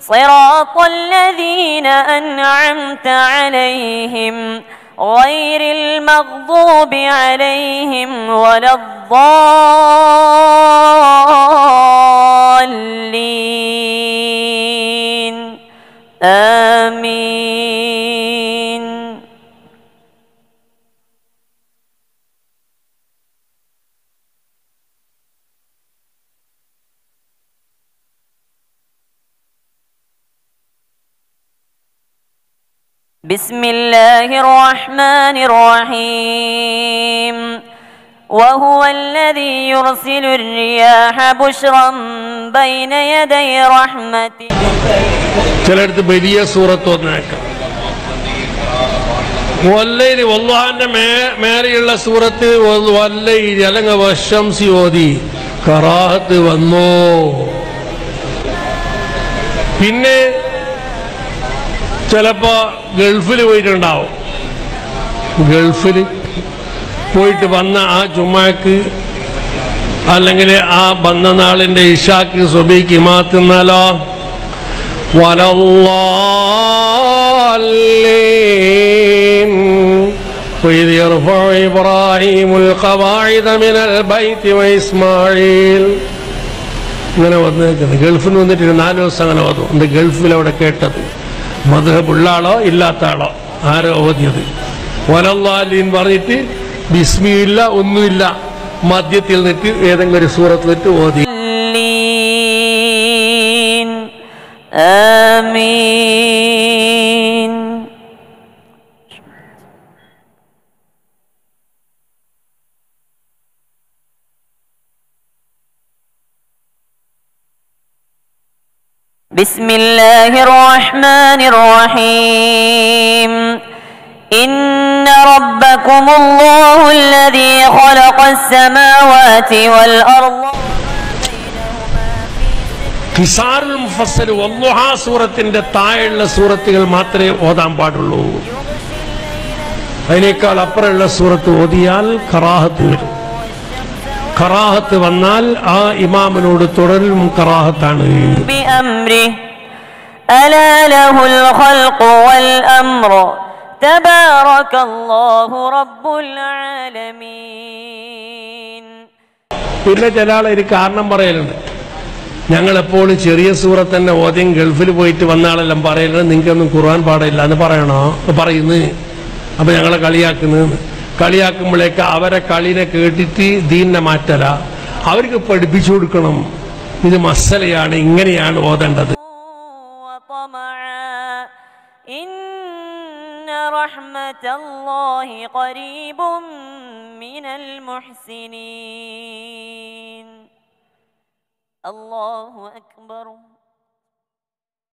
صراط الذين أنعمت عليهم غير المغضوب عليهم ولا الضالين آمين بسم الله الرحمن الرحيم وهو الذي يرسل الرياح بشرا بين يدي رحمته ചിലയിടത്ത് വലിയ സൂറത്ത് വന്നേക്കാം വല്ലയില് വല്ലാന്റെ മേ മേലെയുള്ള സൂറത്ത് വല്ലയിൽ അല്ലെങ്കിൽ വശംസി ഓതി കറാഹത്ത് വന്നോ പിന്നെ ചിലപ്പോ ഗൾഫിൽ പോയിട്ടുണ്ടാവും ഗൾഫിൽ പോയിട്ട് വന്ന ആ ചുമ്മാക്ക് അല്ലെങ്കിൽ ആ വന്ന നാളിന്റെ ഇഷാക്ക് സുബിക്ക് മാത്തുന്നാലോ وللضالين وإذ يرفع إبراهيم القواعد من البيت وإسماعيل ഇങ്ങനെ വന്നേക്കുന്നത് ഗൾഫിൽ നിന്ന് വന്നിട്ട് നാല് ദിവസം അങ്ങനെ വന്നു എന്റെ ഗൾഫിൽ അവിടെ കേട്ടത് മധുഹബുള്ള ആളോ ഇല്ലാത്ത ആളോ ആരോ ഓതിയത് വലല്ലാലീൻ പറഞ്ഞിട്ട് ബിസ്മിയില്ല ഒന്നുമില്ല മദ്യത്തിൽ നിന്നിട്ട് ഏതെങ്കിലും ഒരു സൂറത്തിലിട്ട് ഓതി الضالين آمين بسم الله الرحمن الرحيم إن ربكم الله الذي خلق السماوات والأرض ഖിസാറുൽ മുഫസ്സൽ വല്ലുഹ സൂറത്തിന്റെ താഴെയുള്ള സൂറത്തുകൾ മാത്രമേ ഓതാൻ പാടുള്ളൂ അതിനേക്കാൾ അപ്പുറമുള്ള സൂറത്ത് ഓതിയാൽ കറാഹത്ത് വരും കറാഹത്ത് വന്നാൽ ആ ഇമാമിനോട് തുടരും കറാഹത്താണ് بأمره ألا له الخلق والأمر تبارك الله رب العالمين പിന്നെ ചില ആൾ ഒരു കാരണം പറയലുണ്ട് ഞങ്ങളെപ്പോഴും ചെറിയ സൂറത്ത് തന്നെ ഓദ്യം ഗൾഫിൽ പോയിട്ട് വന്ന ആളെല്ലാം പറയലുണ്ട് നിങ്ങൾക്കൊന്നും ഖുർആൻ പാടില്ല എന്ന് പറയണോ പറയുന്നു അപ്പൊ ഞങ്ങളെ കളിയാക്കുന്നു കളിയാക്കുമ്പോഴേക്ക് അവരെ കളിനെ കേട്ടിട്ട് ദീനിനെ മാറ്റല അവർക്ക് പഠിപ്പിച്ചു കൊടുക്കണം ഇത് മസലയാണ് ഇങ്ങനെയാണ് ഓതേണ്ടത് وطمعا إن رحمة الله قريب من المحسنين الله أكبر